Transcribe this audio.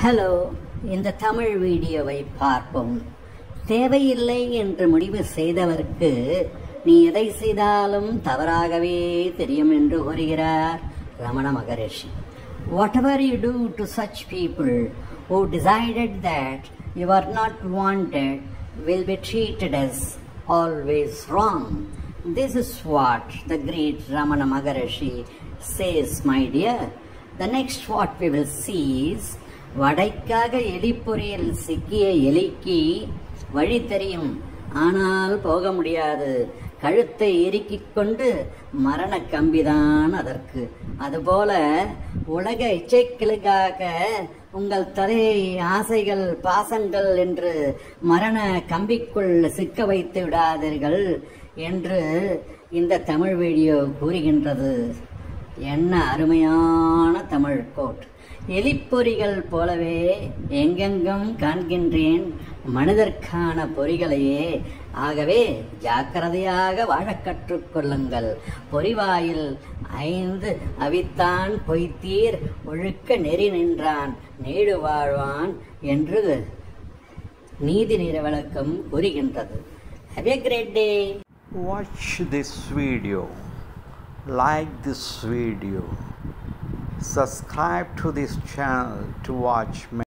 Hello இந்த தமிழ் வீடியோவை பார்ப்போம் தேவையில்லை என்று முடிவு செய்தவருக்கு நீ எதை செய்தாலும் தவறாகவே தெரியும் என்று கூறுகிறார் Ramana Maharishi whatever you do to such people who decided that you are not wanted will be treated as always wrong. This is what the great Ramana Maharishi says, my dear. The next what we will see is வடைக்காக எலிப்பொறியில் சிக்கிய எலிக்கு வழி தெரியும் ஆனால் போக முடியாது கழுத்தை இறுக்கிக் கொண்டு மரண கம்பிதான் அதற்கு அதுபோல உலக இச்சைகளுக்காக உங்கள் தலை ஆசைகள் பாசங்கள் என்று மரண கம்பிக்குள் சிக்க வைத்து விடாதீர்கள் என்று இந்த தமிழ் வீடியோ கூறுகின்றது என்ன அருமையான தமிழ் கோட் எலிப்பொறிகள் போலவே எங்கெங்கும் காண்கின்றேன் மனிதர்க்கான பொறிகளையே ஆகவே ஜாக்கிரதையாக வாழக் கற்றுக்கொள்ளுங்கள் பொறிவாயில் ஐந்து அவித்தான் பொய்த்தீர் ஒழுக்க நெறி நின்றான் நீடு வாழ்வான் என்று நீதி நிற விளக்கம் கூறுகின்றது Have a great day. Watch this video, like this video, subscribe to this channel to watch